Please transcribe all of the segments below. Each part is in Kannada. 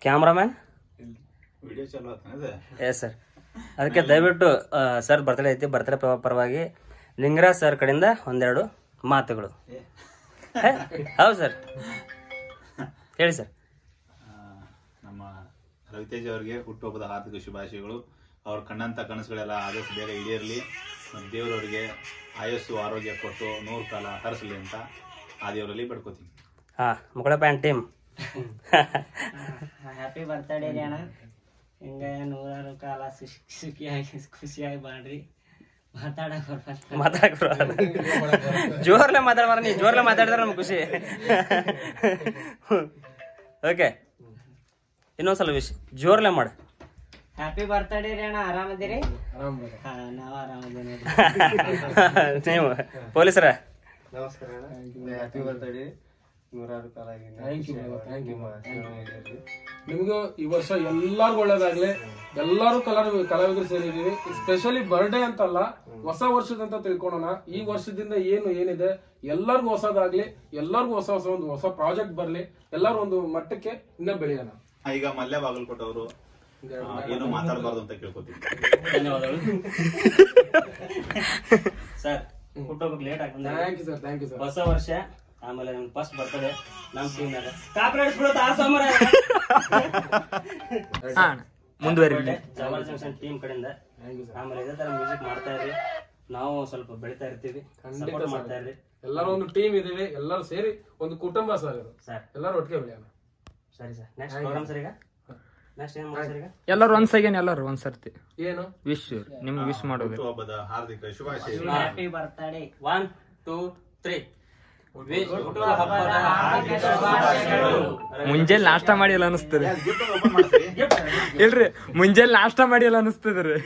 ಕ್ಯಾಮ್ರಾಮ್ಯಾನ್ ವಿಡಿಯೋ ಚಾಲು ಆಗ್ತಾನೆ ಎಸ್ ಸರ್ ಅದಕ್ಕೆ ದಯವಿಟ್ಟು ಸರ್ ಬರ್ತಡೇ ಐತಿ ಬರ್ತಡೇ ಪರವಾಗಿ ಲಿಂಗರಾಜ್ ಸರ್ ಕಡೆಯಿಂದ ಒಂದೆರಡು ಮಾತುಗಳು ಹೇ? ಹೌದು ಸರ್ ಹೇಳಿ ಸರ್ ಆ, ನಮ್ಮ ರವಿತೇಜ್ ಅವರಿಗೆ ಹುಟ್ಟುಹಬ್ಬದ ಹಾರ್ದಿಕ ಶುಭಾಶಯಗಳು ಅವ್ರ ಕಣ್ಣಂತ ಕನಸುಗಳೆಲ್ಲ ಆದಷ್ಟು ಬೇಗ ಈಡೇರಲಿ ಮತ್ತು ದೇವರವರಿಗೆ ಆಯಸ್ಸು ಆರೋಗ್ಯ ಕೊಟ್ಟು ನೂರು ಕಾಲ ಹರಿಸಲಿ ಅಂತ ಆ ದೇವರಲ್ಲಿ ಬೇಡ್ಕೋತೀನಿ ಹಾಂ ಮುಕಳ ಪ್ಯಾಂಟ್ ಟೀಮ್ ಹ್ಯಾಪಿ ಬರ್ತಡೇ ರೀ ಅಣ್ಣ ಹಿಂಗ ನೂರಾರು ಕಾಲ ಸುಖ್ ಸುಖಿಯಾಗಿ ಖುಷಿಯಾಗಿ ಮಾಡ್ರಿ ಮಾತಾಡಕ್ ಬರ್ಬಾರ್ದು ಮಾತಾಡಕ್ ಬರಲ್ಲ. ಜೋರ್ಲೆ ಮಾತಾಡ್ಬಾರ ನೀವು ಜೋರ್ಲೆ ಮಾತಾಡಿದ್ರೆ ನಮ್ಗೆ ಖುಷಿ ಓಕೆ ಇನ್ನೊಂದ್ಸಲ ವಿಷ್ ಜೋರ್ಲೆ ಮಾಡು ಹ್ಯಾಪಿ ಬರ್ತಡೇ ರೀ ಅಣ್ಣ ಆರಾಮದಿರಿ ಹಾ ನಾವು ಆರಾಮದೇನೆ ನೀವು ಪೊಲೀಸರ ನಮಸ್ಕಾರ ಹ್ಯಾಪಿ ಬರ್ತ್ಡೇ ನೂರಾರು ಕಾಲ ಥ್ಯಾಂಕ್ ಯು ಥ್ಯಾಂಕ್ ಯು ನಿಮ್ಗೂ ಈ ವರ್ಷ ಎಲ್ಲಾರ್ಗು ಒಳ್ಳೇದಾಗ್ಲಿ ಎಲ್ಲಾರು ಕಲಾ ಕಲಾವಿದರು ಸೇರಿದೀವಿ ಸ್ಪೆಷಲಿ ಬರ್ಡೇ ಅಂತಲ್ಲ ಹೊಸ ವರ್ಷದಂತ ತಿಳ್ಕೊಳೋಣ ಈ ವರ್ಷದಿಂದ ಏನು ಏನಿದೆ ಎಲ್ಲಾರ್ಗು ಹೊಸದಾಗ್ಲಿ ಎಲ್ಲಾರ್ಗು ಹೊಸ ಹೊಸ ಒಂದು ಹೊಸ ಪ್ರಾಜೆಕ್ಟ್ ಬರ್ಲಿ ಎಲ್ಲಾರು ಒಂದು ಮಟ್ಟಕ್ಕೆ ಇನ್ನ ಬೆಳೆಯೋಣ ಆ, ಈಗ ಮಲ್ಯ ಬಾಗಲಕೋಟೆ ಅವರು ಏನು ಮಾತಾಡಬಾರ್ದು ಅಂತ ಕೇಳ್ಕೊತೀನಿ ಧನ್ಯವಾದಗಳು ಸರ್ ಹುಟ್ಟೋಗಕ್ಕೆ ಲೇಟ್ ಆಗ್ತದೆ thank you sir thank you sir ಹೊಸ ವರ್ಷ ಆಮೇಲೆ ನಮ್ ಫಸ್ಟ್ ಬರ್ತಡೆ ನಮ್ ಟೀಮ್ನಾಗ ಕಾಪಿರೇಟ್ಸ್ ಬಿಡುತ್ತ ಆ ಸೋಮವಾರ ಮುಂದುವರಿ ಜವಾರ್ ಜಂಕ್ಷನ್ ಟೀಮ್ ಕಡೆಯಿಂದ ಥ್ಯಾಂಕ್ ಯು ಸರ್ ಆಮೇಲೆ ಇದೇ ತರ ಮ್ಯೂಸಿಕ್ ಮಾಡ್ತಾ ಇರ್ರಿ ನಾವು ಸ್ವಲ್ಪ ಬೆಳಿತಾ ಇರ್ತೀವಿ ಸಪೋರ್ಟ್ ಮಾಡ್ತಾ ಇರ್ರಿ ಎಲ್ಲರೂ ಒಂದು ಟೀಮ್ ಇದೀವಿ ಎಲ್ಲರೂ ಸೇರಿ ಒಂದು ಕುಟುಂಬ ಸರ್ ಇದು ಸರ್ ಎಲ್ಲರೂ ಒಟ್ಟಿಗೆ ಬೆಳೆಯೋಣ ಸರಿ ಸರ್ ನೆಕ್ಸ್ಟ್ ಪ್ರೋಗ್ರಾಮ್ ಸರ್ ಈಗ ನೆಕ್ಸ್ಟ್ ಏನ್ ಮಾಡಿ ಸರ್ ಈಗ ಎಲ್ಲರೂ ಒಂದ್ ಸೆಕೆಂಡ್ ಎಲ್ಲರೂ ಒಂದ್ ಸರ್ತಿ ಏನು ವಿಶ್ ನಿಮ್ಗೆ ವಿಶ್ ಮಾಡೋದು ಹುಟ್ಟುಹಬ್ಬದ ಹಾರ್ದಿಕ ಶುಭಾಶಯಗಳು happy birthday one two three ಮುಂಜಾನೆ ನಾಷ್ಟ ಮಾಡಿಲ್ಲ ಅನಿಸ್ತದೆ ಗಿಫ್ಟ್ ಓಪನ್ ಮಾಡ್ತೀರಿ ಇಲ್ರಿ ಮುಂಜಾನೆ ನಾಷ್ಟ ಮಾಡಿಲ್ಲ ಅನಿಸ್ತದ್ರಿ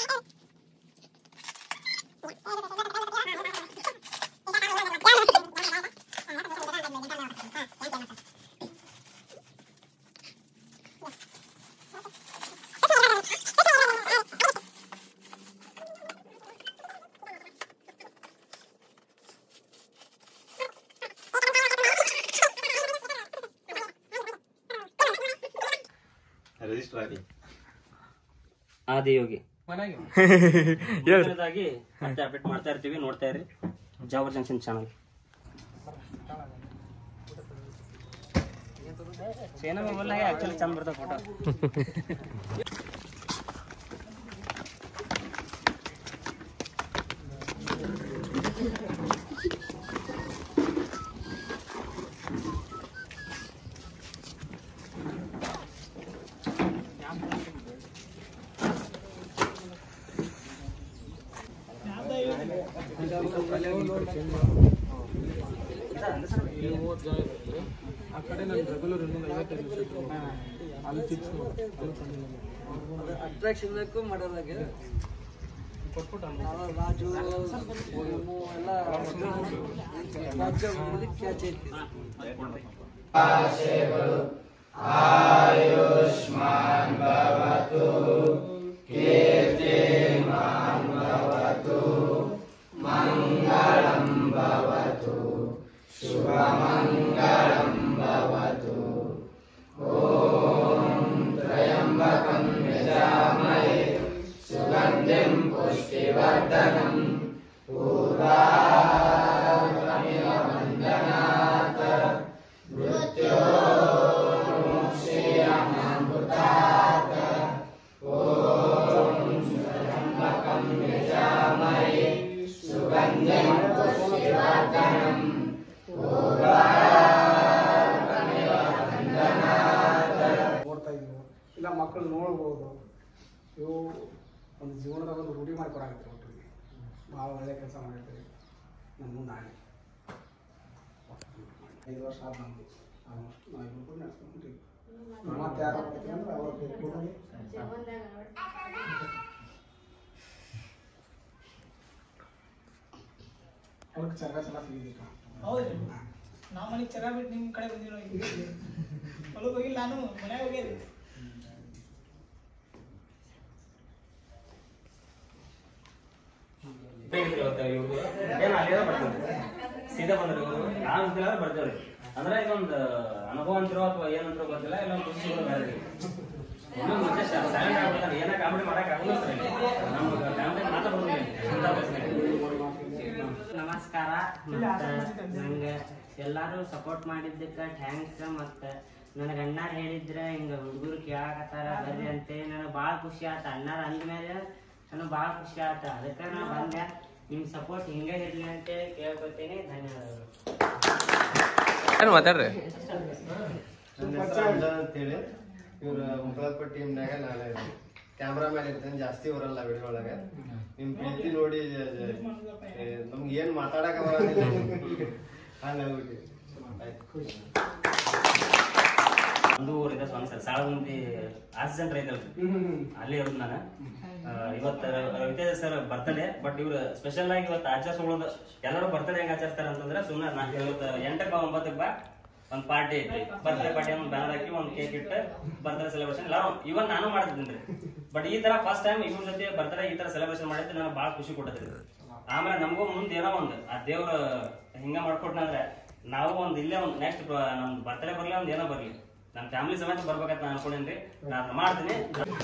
ರಿಜಿಸ್ಟರ್ ಆಗಿ ಆದಿಯೋಗಿ ಮನೆಗೆ ಮುಂದಿನದಾಗಿ ಮತ್ತೆ ಅಪ್ಡೇಟ್ ಮಾಡ್ತಾ ಇರ್ತೀವಿ ನೋಡ್ತಾ ಇರ್ರಿ ಜಾವರ್ ಜಂಕ್ಷನ್ ಚಾನಲ್ ಸೇನಾ ಮೊಬೈಲ್ ಆಕ್ಚುಲಿ ಚಂದ ಬರ್ತದೆ ಫೋಟೋ ಇಲ್ಲಿ ಮೂವತ್ತು ಜನ ಇದ್ದಾರೆ ಆ ಕಡೆ ನಾನು ರೆಗ್ಯುಲರ್ ಇನ್ನೊಂದು ಐವತ್ತೈದು ನಿಮಿಷ ಇಟ್ಟು ಅಲ್ಲಿ ಫಿಕ್ಸ್ ಮಾಡಿ ಅಲ್ಲಿ ಕಂಡು ಅಟ್ರಾಕ್ಷನ್ಕ್ಕೂ ಮಾಡೋದಾಗೆ ಕೊಟ್ಬಿಟ್ಟು ರಾಜು ಒಮ್ಮು ಎಲ್ಲ ರಾಜ್ಯ ಕ್ಯಾಚ್ ಐತಿ ನೋಡ್ತಾ ಇದ್ದೀವಿ ಇಲ್ಲ ಮಕ್ಕಳು ನೋಡ್ಬೋದು ಇವು ಒಂದು ಜೀವನದಾಗ ಒಂದು ರೂಢಿ ಮಾಡ್ಕೊಡಾಕತ್ತೀವಿ ಒಟ್ಟರಿಗೆ ಭಾಳ ಒಳ್ಳೆ ಕೆಲಸ ಮಾಡಿರ್ತೀವಿ ನಮ್ಮ ಮುಂದೆ ಆಗಲಿ ಐದು ವರ್ಷ ಆದ ನಮ್ಮದು ಆಲ್ಮೋಸ್ಟ್ ನಾವು ಇಬ್ಬರು ಕೂಡ ನಡ್ಸ್ಕೊಂಡ್ಬಿಟ್ಟಿವಿ ಮತ್ತೆ ಯಾರು ಬರ್ತೀವಿ ಅಂದ್ರೆ ಅವ್ರ ಕೂಡಲೇ ಅವ್ರಿಗೆ ಚರ್ಗ ಚಲ ಸಿಗಿದಿಕ್ಕ ಹೌದ್ರಿ ನಾವು ಮನೆಗೆ ಚರ ಬಿಟ್ಟು ನಿಮ್ಮ ಕಡೆ ಬಂದಿರೋ ಹೊಲಕ್ಕೆ ಹೋಗಿಲ್ಲ ನಾನು ಮನ್ಯಾಗ ಹೋಗ್ಯಾರಿ ಏನು ಅಲ್ಲಿಂದ ಬರ್ತದೆ ಸೀದಾ ಬಂದ್ರೆ ನಾವು ಬರ್ತೀವ್ರಿ ಅಂದ್ರೆ ಇದೊಂದು ಅನುಭವ ಅಂತಿರೋ ಅಥವಾ ಏನಂತಿರೋ ಗೊತ್ತಿಲ್ಲ ಇಲ್ಲ ಒಂದು ಖುಷಿ ಸಿಗೋದು ಬೇರೆ ಒಮ್ಮೆ ಮುಂಚೆ ಸೈಲೆಂಟ್ ಆಗ್ಬಿಡ್ತಾರೆ ಏನ ಕಾಮಿಡಿ ಮಾಡಕ್ ಆಗಲ್ಲ ಸರ್ ಇಲ್ಲಿ. ನಮ್ಗೆ ಕಾಮಿಡಿ ಮಾತಾಡೋದಿಲ್ಲ ಇಂಥ ಬಸ್ನಾಗ. ನಮಸ್ಕಾರ ಮತ್ತು ನಂಗೆ ಎಲ್ಲರೂ ಸಪೋರ್ಟ್ ಮಾಡಿದ್ದಕ್ಕೆ ಥ್ಯಾಂಕ್ಸ್ ಮತ್ತು ನನಗೆ ಅಣ್ಣಾರ ಹೇಳಿದ್ರೆ ಹಿಂಗೆ ಹುಡುಗರು ಕೇಳಾಕತ್ತಾರ ಬರ್ರಿ ಅಂತೇಳಿ ನನಗೆ ಭಾಳ ಖುಷಿ ಆತ ಅಣ್ಣಾರ ಅಂದ್ಮೇಲೆ ನನಗೆ ಭಾಳ ಖುಷಿ ಆತ ಅದಕ್ಕೆ ನಾನು ಬಂದೆ ನಿಮ್ಮ ಸಪೋರ್ಟ್ ಹಿಂಗೆ ಇರಲಿ ಅಂತೇಳಿ ಕೇಳ್ಕೊತೀನಿ ಧನ್ಯವಾದಗಳು ಏನು ಮಾತಾಡ್ರಿ ನನ್ನ ಹೆಸರು ಅಂಜನ್ ಅಂತೇಳಿ ಇವ್ರ ಮುಖಲಪ್ಪ ಟೀಮ್ನಾಗ ನಾನು ಕ್ಯಾಮ್ರಾ ಮೇಲೆ ಇರ್ತೇನೆ ಜಾಸ್ತಿ ಬರಲ್ಲ ವಿಡಿಯೋ ಒಳಗೆ ನಿಮ್ ಪ್ರೀತಿ ನೋಡಿ ಜ- ಜ- ಏ, ನಮ್ಗೆ ಏನ್ ಮಾತಾಡಕ ಬರೋದಿಲ್ಲ ಹಂಗಾಗ್ಬಿಟ್ಟು ಆಯ್ತು ಒಂದು ಊರಿದೆ ಸ್ವಂತ ಸರ್ ಸಾಳಗುಂದಿ ಆರ್ಟ್ಸ್ ಸೆಂಟರ್ ಐತಲ್ರಿ ಅಲ್ಲಿ ಇರೋದು ನಾನು ಆ, ಇವತ್ತು ರವಿತೇಜ ಸರ್ ಬರ್ತಡೇ ಬಟ್ ಇವ್ರು ಸ್ಪೆಷಲ್ ಆಗಿ ಇವತ್ತು ಆಚರಿಸ್ಕೊಳ್ಳೋದು ಎಲ್ಲರೂ ಬರ್ತಡೇ ಹೆಂಗ್ ಆಚರಿಸ್ತಾರ ಅಂತಂದ್ರೆ ಸುಮ್ಮನೆ ನಾ ಇವತ್ತು ಎಂಟಕ್ಕೆ ಬಾ ಒಂಬತ್ತಕ್ಕೆ ಬಾ ಒಂದ್ ಪಾರ್ಟಿ ಐತಿ ಬರ್ತ್ಡೇ ಪಾರ್ಟಿ ಒಂದು ಬ್ಯಾನರ್ ಹಾಕಿ ಒಂದು ಕೇಕ್ ಇಟ್ಟು ಬರ್ತ್ಡೇ ಸೆಲೆಬ್ರೇಷನ್ ಎಲ್ಲಾರು ಇವನ್ ನಾನು ಮಾಡ್ತಿದ್ದೀನಿ ಬಟ್ ಈ ತರ ಫಸ್ಟ್ ಟೈಮ್ ಇವ್ರ ಜೊತೆ ಬರ್ತ್ಡೇ ಈ ತರ ಸೆಲೆಬ್ರೇಷನ್ ಮಾಡಿದ್ದು ನನಗೆ ಭಾಳ ಖುಷಿ ಕೊಟ್ಟದ್ರಿ ಆಮೇಲೆ ನಮಗೂ ಮುಂದೆ ಏನೋ ಒಂದು ಆ ದೇವ್ರ ಹಿಂಗ ಮಾಡ್ಕೊಟ್ನಂದ್ರೆ ನಾವು ಒಂದು ಇಲ್ಲೇ ಒಂದು ನೆಕ್ಸ್ಟ್ ನಮ್ದು ಬರ್ತ್ಡೇ ಬರ್ಲಿ ಒಂದ್ ಏನೋ ಬರ್ಲಿ ನಮ್ಮ ಫ್ಯಾಮಿಲಿ ಸಮೇತ ಬರ್ಬೇಕಂತ ನಾನು ಅನ್ಕೊಂಡೇನ್ರಿ ನಾನು ಮಾಡ್ತೀನಿ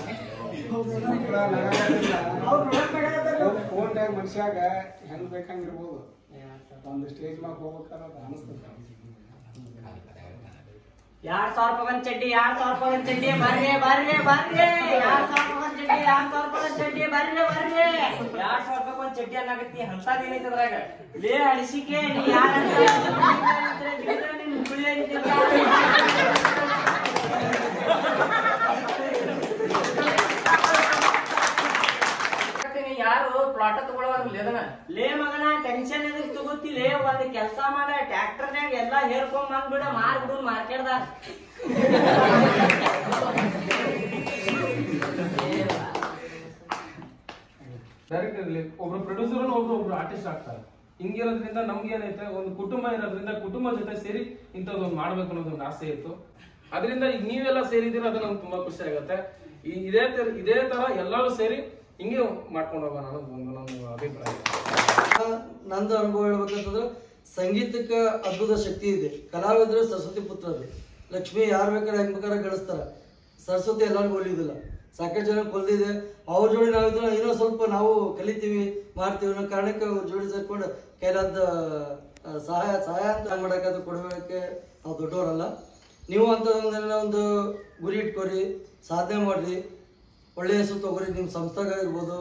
ಫೋನ್ದಾಗ ಮನುಷ್ಯಾಗ ಹೆಂಗ್ ಬೇಕಂಗಿರ್ಬೋದು ಒಂದು ಸ್ಟೇಜ್ ಮ್ಯಾಗ ಹೋಗ್ಬೇಕಾದ್ರೆ ಅದು ಅನಿಸ್ತದೆ ಎರಡ್ ಸಾವಿರ ರೂಪಾಯಿ ಒಂದ್ ಚಡ್ಡಿ ಎರಡ್ ಸಾವಿರ ರೂಪಾಯಿ ಒಂದ್ ಚಡ್ಡಿ ಬರ್ರಿ ಬರ್ರಿ ಬರ್ರಿ ಎರಡ್ ಸಾವಿರ ರೂಪಾಯಿ ಒಂದ್ ಚಡ್ಡಿ ಎರಡ್ ಸಾವಿರ ರೂಪಾಯಿ ಒಂದ್ ಚಡ್ಡಿ ಬರ್ರಿ ಬರ್ರಿ ಎರಡ್ ಸಾವಿರ ರೂಪಾಯಿ ಒಂದ್ ಚಡ್ಡಿ ಅನ್ನಾಗತ್ತಿ ಅಂತದ್ ಏನೈತಿ ಅದ್ರಾಗ ಲೇ ಅಳಿಸಿಕೆ ನೀ ಯಾರ ಯಾರು ಪ್ಲಾಟ್ ತಗೊಳ್ಳೋದಿಲ್ಲ ಅದನ್ನ ಲೇ ಮಗನ ಟೆನ್ಷನ್ ಎದಕ್ ತಗೋತಿಲೇ ಒಂದ್ ಕೆಲ್ಸ ಮಾಡ ಟ್ರ್ಯಾಕ್ಟರ್ನಾಗ ಎಲ್ಲಾ ಹೇರ್ಕೊಂಡ್ ಬಂದ್ಬಿಡ ಮಾರ್ಬಿಡು ಮಾರ್ಕೆಟ್ದಾಗ ಡೈರೆಕ್ಟ್ ಇರಲಿ ಒಬ್ರು ಪ್ರೊಡ್ಯೂಸರ್ ಒಬ್ರು ಒಬ್ರು ಆರ್ಟಿಸ್ಟ್ ಆಗ್ತಾರೆ ಹಿಂಗಿರೋದ್ರಿಂದ ನಮ್ಗೆ ಏನೈತೆ ಒಂದು ಕುಟುಂಬ ಇರೋದ್ರಿಂದ ಕುಟುಂಬ ಜೊತೆ ಸೇರಿ ಇಂಥದ್ದು ಒಂದು ಮಾಡ್ಬೇಕು ಅನ್ನೋದು ಒಂದು ಆಸೆ ಇತ್ತು ಅದರಿಂದ ಈಗ ನೀವೆಲ್ಲ ಸೇರಿದ್ದೀರ ಅದು ನಮ್ಗೆ ತುಂಬಾ ಖುಷಿ ಆಗುತ್ತೆ ಈ- ಇದೇ ತರ ಇದೇ ತರ ಎಲ್ಲರೂ ಸೇರಿ ಹಿಂಗೆ ಮಾಡ್ಕೊಂಡು ಹೋಗೋಣ ಅನ್ನೋದು ಒಂದು ನನ್ನ ಅಭಿಪ್ರಾಯ ನಂದು ಅನುಭವ ಹೇಳ್ಬೇಕಂತಂದ್ರೆ ಸಂಗೀತಕ್ಕೆ ಅದ್ಭುತ ಶಕ್ತಿ ಇದೆ ಕಲಾವಿದರು ಸರಸ್ವತಿ ಪುತ್ರರು ಲಕ್ಷ್ಮಿ ಯಾರು ಬೇಕಾದ್ರೆ ಹೆಂಗ್ ಬೇಕಾದ್ರೆ ಗಳಿಸ್ತಾರ ಸರಸ್ವತಿ ಎಲ್ಲರಿಗೂ ಒಲಿಯುದಿಲ್ಲ ಸಾಕಷ್ಟು ಜನ ಕೊಲ್ದಿದೆ ಅವ್ರ ಜೋಡಿ ನಾವಿದ್ರೆ ಇನ್ನೂ ಸ್ವಲ್ಪ ನಾವು ಕಲಿತೀವಿ ಮಾಡ್ತೀವಿ ಅನ್ನೋ ಕಾರಣಕ್ಕೆ ಅವ್ರ ಜೋಡಿ ಸೇರ್ಕೊಂಡು ಕೈಲಾದ ಆ, ಸಹಾಯ ಸಹಾಯ ಅಂತ ಮಾಡಕ್ಕೆ ಅದು ಕೊಡಬೇಕೆ ನಾವು ದೊಡ್ಡವರಲ್ಲ ನೀವು ಅಂತಂದ್ರೆ ಒಂದು ಗುರಿ ಇಟ್ಕೊರಿ ಸಾಧನೆ ಮಾಡ್ರಿ ಒಳ್ಳೆ ಹೆಸರು ತಗೋರಿ ನಿಮ್ಮ ಸಂಸ್ಥಾಗ ಇರ್ಬೋದು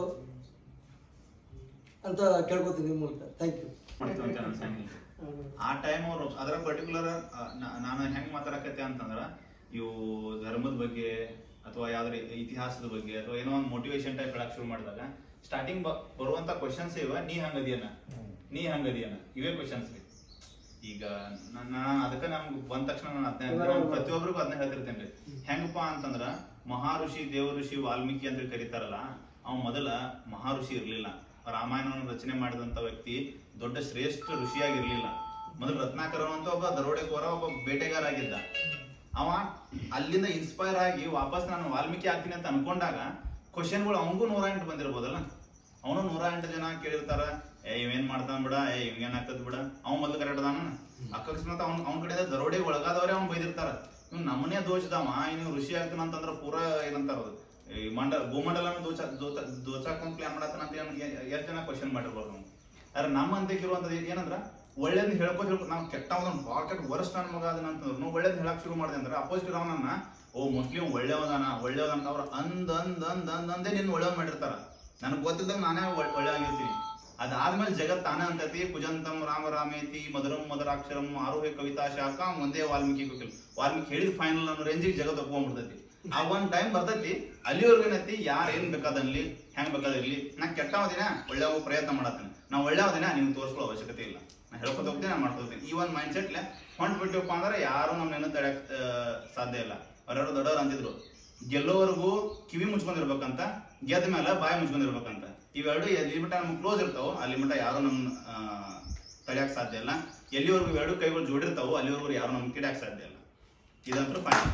ಅಂತ ಕೇಳ್ಕೊತೀನಿ ನಿಮ್ಮ ಮೂಲಕ ಥ್ಯಾಂಕ್ ಯು ಮಾಡ್ತೀವಿ ಅಂತ ಅನ್ಸಂಗಿಲ್ಲ ಆ ಟೈಮ್ ಅವರು ಅದರ ಪರ್ಟಿಕ್ಯುಲರ್ ನಾನು ಹೆಂಗ್ ಮಾತಾಡಕತ್ತೆ ಅಂತಂದ್ರ ಇವು ಧರ್ಮದ ಬಗ್ಗೆ ಅಥವಾ ಯಾವ್ದಾರ ಇತಿಹಾಸದ ಬಗ್ಗೆ ಅಥವಾ ಏನೋ ಒಂದು ಮೋಟಿವೇಶನ್ ಟೈಪ್ ಹೇಳಕ್ ಶುರು ಮಾಡಿದಾಗ ಸ್ಟಾರ್ಟಿಂಗ್ ಬರುವಂತ ಕ್ವಶನ್ಸ್ ಇವ ನೀ ಹಂಗದಿಯನ ನೀ ಹಂಗದಿಯನ ಇವೇ ಕ್ವಶನ್ಸ್ ಈಗ ನನ್ನ ಅದಕ್ಕೆ ನಮ್ಗೆ ಬಂದ ತಕ್ಷಣ ನಾನು ಅದನ್ನ ಪ್ರತಿಯೊಬ್ಬರಿಗೂ ಅದನ್ನ ಹೇಳ್ತಿರ್ತೇನೆ ಹೆಂಗಪ್ಪ ಅಂತಂದ್ರ ಮಹಾಋಷಿ ದೇವ ಋಷಿ ವಾಲ್ಮೀಕಿ ಅಂತ ಕರೀತಾರಲ್ಲ ಅವ ಮೊದಲ ಮಹಾಋಷಿ ಇರ್ಲಿಲ್ಲ ರಾಮಾಯಣವನ್ನು ರಚನೆ ಮಾಡಿದಂತ ವ್ಯಕ್ತಿ ದೊಡ್ಡ ಶ್ರೇಷ್ಠ ಋಷಿಯಾಗಿರ್ಲಿಲ್ಲ ಮೊದಲು ರತ್ನಾಕರ ಅಂತ ಒಬ್ಬ ದರೋಡೆಕೋರ ಒಬ್ಬ ಬೇಟೆಗಾರ ಆಗಿದ್ದ ಅವ ಅಲ್ಲಿಂದ ಇನ್ಸ್ಪೈರ್ ಆಗಿ ವಾಪಸ್ ನಾನು ವಾಲ್ಮೀಕಿ ಆಗ್ತೀನಿ ಅಂತ ಅನ್ಕೊಂಡಾಗ ಕ್ವಶನ್ಗಳು ಅವಂಗೂ ನೂರ ಎಂಟು ಬಂದಿರ್ಬೋದಲ್ಲ ಅವನು ನೂರ ಎಂಟು ಜನ ಕೇಳಿರ್ತಾರ ಏ ಇವೇನ್ ಮಾಡ್ತಾನ ಬಿಡ ಏ ಇವೇನ್ ಆಗ್ತದ ಬಿಡ ಅವ್ನ್ ಮೊದ್ಲು ಕರೆಕ್ಟ್ ಅದಾನ ಅಕಸ್ಮಾತ್ ಅವ್ನ ಅವ್ನ ಕಡೆ ದರೋಡೆ ಒಳಗಾದವರೇ ಅವ್ನ್ ಬೈದಿರ್ತಾರ ಇವ್ ನಮ್ಮನೆ ದೋಷದವ ಇನ್ನು ಋಷಿ ಆಗ್ತಾನ ಅಂತಂದ್ರ ಪೂರಾ ಏನಂತಾರ ಅದು ಈ ಮಂಡಲ ಭೂಮಂಡಲನ ದೋಚ ದೋಚ ದೋಚಾಕೊಂಡ್ ಪ್ಲಾನ್ ಮಾಡತ್ತಾನ ಅಂತ ಎಷ್ಟ್ ಜನ ಕ್ವಶನ್ ಮಾಡಿರ್ಬೋದು ನಾವು ಆದ್ರೆ ನಮ್ಮ ಅಂತ್ಯಕ್ಕಿರುವಂತದ್ದು ಏನಂದ್ರ ಒಳ್ಳೇದ್ ಹೇಳ್ಬೋದು ಹೇಳ್ಬೋದು ನಾವು ಕೆಟ್ಟ ಅವನ ಭಾಳ ಕೆಟ್ಟ ವರ್ಷ ನನ್ನ ಮಗ ಅದನ್ನ ಅಂತಂದ್ರು ನಾವು ಒಳ್ಳೇದ್ ಹೇಳಕ್ ಶುರು ಮಾಡಿದೆ ಅಂದ್ರೆ ಅಪೋಸಿಟ್ ಅವನನ್ನ ಓ ಮುಸ್ಲಿಂ ಒಳ್ಳೆಯವದಾನ ಒಳ್ಳೆಯವದಾನ ಅವ್ರ ಅಂದ್ ಅಂದ್ ಅಂದ್ ಅಂದ್ ಅಂದೇ ನಿನ್ನ ಒಳ್ಳೆಯವ್ ಮಾಡಿರ್ತಾರ ನನಗೆ ಗೊತ್ತಿದ್ದಾಗ ನಾನೇ ಒಳ್- ಒಳ್ಳೆ ಆಗಿರ್ತೀನಿ ಅದಾದ್ಮೇಲೆ ಜಗತ್ ತಾನೇ ಅಂತತಿ ಕುಜಂತಂ ರಾಮ ರಾಮೇತಿ ಮಧುರಂ ಮಧುರಾಕ್ಷರಂ ಆರೋಹ್ಯ ಕವಿತಾ ಶಾಖ ಒಂದೇ ವಾಲ್ಮೀಕಿ ಕೋಕಿಲ್ ವಾಲ್ಮೀಕಿ ಹೇಳಿದ ಫೈನಲ್ ಅನ್ನೋ ರೇಂಜಿಗೆ ಜಗತ್ ಒಪ್ಕೊಂಡ್ಬಿಡ್ತೈತಿ ಆ ಒಂದ್ ಟೈಮ್ ಬರ್ತೈತಿ ಅಲ್ಲಿವರೆಗೂ ಏನೈತಿ ಯಾರ್ ಏನ್ ಬೇಕಾದಲ್ಲಿ ಹೆಂಗ್ ಬೇಕಾದಿರ್ಲಿ ನಾ ಕೆಟ್ಟವದಿನ ಒಳ್ಳೆಯ ಪ್ರಯತ್ನ ಮಾಡತ್ತೀನಿ ನಾ ಒಳ್ಳೆಯವದಿನ ನಿಮ್ಗೆ ತೋರಿಸ್ಕೊಳ್ಳೋ ಅವಶ್ಯಕತೆ ಇಲ್ಲ ನಾ ಹೇಳ್ಕೊತ ಹೋಗ್ತೀನಿ ನಾ ಮಾಡ್ಕೊತೀನಿ ಈ ಒಂದ್ ಮೈಂಡ್ ಸೆಟ್ಲೆ ಹೊಂಟ್ ಬಿಟ್ಟಿವಪ್ಪ ಅಂದ್ರೆ ಯಾರು ನಮ್ಮನ್ನ ತಡೆಯಕ್ ಆ, ಸಾಧ್ಯ ಇಲ್ಲ ಅವ್ರವ್ರು ದೊಡ್ಡವ್ರು ಅಂತಿದ್ರು ಗೆಲ್ಲೋವರೆಗೂ ಕಿವಿ ಮುಚ್ಕೊಂಡಿರ್ಬೇಕಂತ ಗೆದ್ದ ಮೇಲೆ ಬಾಯಿ ಮುಚ್ಕೊಂಡಿರ್ಬೇಕಂತ ಇವೆರಡು ಎಲ್ಲಿ ಮಟ್ಟ ನಮ್ಗೆ ಕ್ಲೋಸ್ ಇರ್ತಾವೋ ಅಲ್ಲಿ ಮಟ್ಟ ಯಾರು ನಮ್ ತಡೆಯಕ್ ಸಾಧ್ಯ ಇಲ್ಲ ಎಲ್ಲಿವರೆಗೂ ಎರಡು ಕೈಗಳು ಜೋಡಿರ್ತಾವೋ ಅಲ್ಲಿವರೆಗೂ ಯಾರು ನಮ್ಗೆ ಕಿಡ್ಯಾಕ್ ಸಾಧ್ಯ ಇಲ್ಲ ಇದಂತೂ ಫೈನಲ್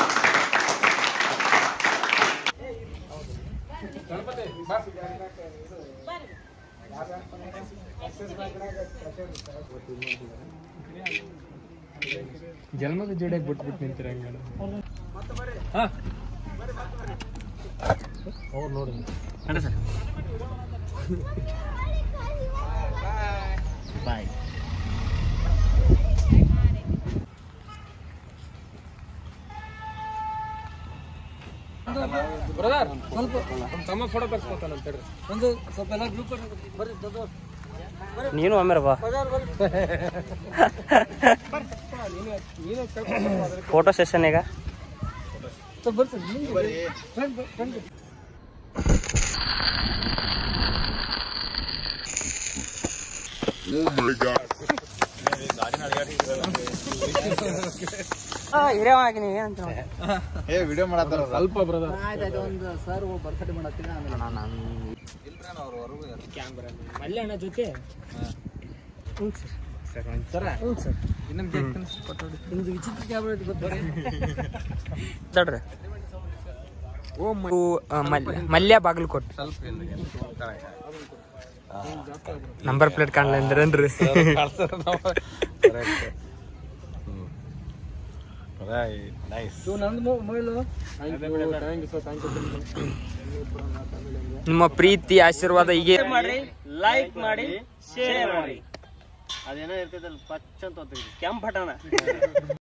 ಗಣಪತಿ ಬಾ. ಜನ್ಮದ ಜೋಡಿಯಾಗಿ ಬಿಟ್ಬಿಟ್ಟು ನಿಂತಿರ ಹಂಗ ಅವ್ರು ನೋಡಿ ನಡ್ರಿ ಸರ್ ಬಾಯ್ ಬ್ರದರ್ ಸ್ವಲ್ಪ ನಮ್ಮ ತಮ್ಮ ಫೋಟೋ ತರ್ಸ್ಕೊತಾನ ಅಂತ ಹೇಳ್ರಿ ಒಂದು ಸ್ವಲ್ಪ ಎಲ್ಲ ಗ್ರೂಪ್ ಬರ್ರಿ ದೊಡ್ಡ ನೀನು ಒಮ್ಮೆ ಬಾ ನೀನು ಕೇಳ್ಕೊಂಡು ಫೋಟೋ ಸೆಷನ್ ಈಗ ಹಿರಿಯವಾಗಿನಿ ಏನಂತ ಏ ವಿಡಿಯೋ ಮಾಡತ್ತಾರ ಸ್ವಲ್ಪ ಬ್ರದರ್ ಮಲ್ಯಣ್ಣ ಜೊತೆ ನಿಮ್ದು ವಿಚಿತ್ರ ಕ್ಯಾಮ್ರಾ ಐತಿ ಗೊತ್ತಾ ತಡ್ರಿ ಮಲ್ಯ ಬಾಗಲಕೋಟ್ ನಂಬರ್ ಪ್ಲೇಟ್ ಕಾಣಲ್ಲ ಅಂದ್ರೇನ್ರಿ ನೈಸ್ ಇವು ನಂದು mobile thank you sir thank you ನಿಮ್ಮ ಪ್ರೀತಿ ಆಶೀರ್ವಾದ ಹೀಗೆ ಮಾಡಿ ಲೈಕ್ ಮಾಡಿ ಶೇರ್ ಮಾಡಿ ಅದೇನೋ ಇರ್ತೈತಲ್ಲ ಪಚ್ ಅಂತ ಕೆಂಪ್ ಬಟನ